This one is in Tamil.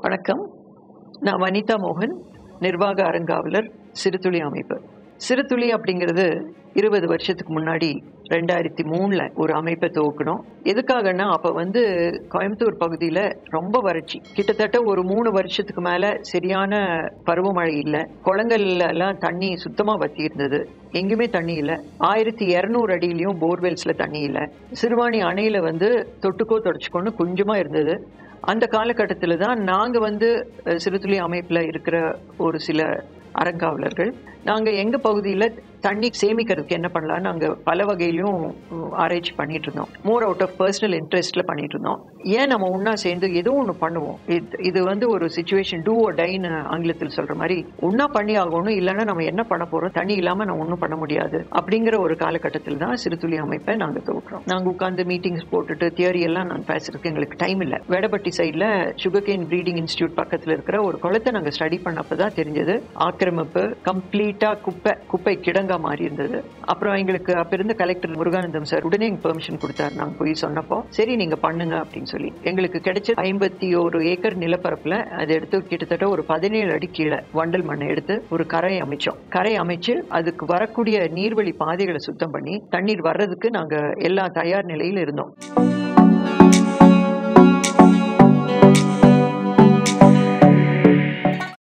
வணக்கம் நான் வனிதா மோகன் நிர்வாக அறங்காவலர் சிறுதுளி அமைப்பு சிறுதுளி அப்படிங்கிறது இருபது வருஷத்துக்கு முன்னாடி ரெண்டாயிரத்தி மூணுல ஒரு அமைப்பை துவக்கணும் எதுக்காகன்னா அப்ப வந்து கோயம்புத்தூர் பகுதியில ரொம்ப வறட்சி கிட்டத்தட்ட ஒரு மூணு வருஷத்துக்கு மேல சரியான பருவமழை இல்லை குளங்கள்ல எல்லாம் தண்ணி சுத்தமா வத்தி இருந்தது எங்கேயுமே தண்ணி இல்லை ஆயிரத்தி இரநூறு அடியிலையும் போர்வெல்ஸ்ல தண்ணி இல்லை சிறுவாணி அணையில வந்து தொட்டுக்கோ தொடச்சுக்கோன்னு கொஞ்சமா இருந்தது அந்த காலகட்டத்தில் தான் நாங்கள் வந்து அஹ், சிறுதுளி அமைப்பில் இருக்கிற ஒரு சில அறங்காவலர்கள் நாங்கள் எங்கள் பகுதியில் தண்ணி சேமிக்கிறதுக்கு என்ன பண்ணலாம் நாங்கள் பல வகையிலும் உம், ஆராய்ச்சி பண்ணிட்டு இருந்தோம் மோர் அவுட் ஆஃப் பர்சனல் இன்ட்ரெஸ்ட்ல பண்ணிட்டு இருந்தோம் ஏன் நம்ம ஒன்றா சேர்ந்து ஏதோ ஒன்று பண்ணுவோம் இது இது வந்து ஒரு சுச்சுவேஷன் டூ ஓ டைன்னு ஆங்கிலத்தில் சொல்ற மாதிரி ஒன்றா பண்ணி ஆகணும் இல்லைன்னா நம்ம என்ன பண்ண போறோம் தண்ணி இல்லாமல் நம்ம ஒன்றும் பண்ண முடியாது அப்படிங்கிற ஒரு காலகட்டத்தில் தான் சிறுதுளி அமைப்பை நாங்கள் துவக்கிறோம் நாங்கள் உட்காந்து மீட்டிங்ஸ் போட்டுட்டு தியரி எல்லாம் நான் பேசுறதுக்கு எங்களுக்கு டைம் இல்லை வேடப்பட்டி சைடில் சுகர்கேன் ப்ரீடிங் இன்ஸ்டியூட் பக்கத்தில் இருக்கிற ஒரு குளத்தை நாங்கள் ஸ்டடி பண்ணப்போ தான் தெரிஞ்சது ஆக்கிரமிப்பு கம்ப்ளீட்டா குப்பை குப்பை கிடங்கா மாறி இருந்தது அப்புறம் எங்களுக்கு அப்ப இருந்த கலெக்டர் முருகானந்தம் சார் உடனே எங்க பெர்மிஷன் கொடுத்தாரு நாங்க போய் சொன்னப்போ சரி நீங்க பண்ணுங்க அப்படின்னு சொல்லி எங்களுக்கு கிடைச்ச ஐம்பத்தி ஒரு ஏக்கர் நிலப்பரப்புல அதை எடுத்து கிட்டத்தட்ட ஒரு பதினேழு அடி கீழே வண்டல் மண்ணை எடுத்து ஒரு கரை அமைச்சோம் கரை அமைச்சு அதுக்கு வரக்கூடிய நீர்வழி பாதைகளை சுத்தம் பண்ணி தண்ணீர் வர்றதுக்கு நாங்க எல்லா தயார் நிலையில இருந்தோம்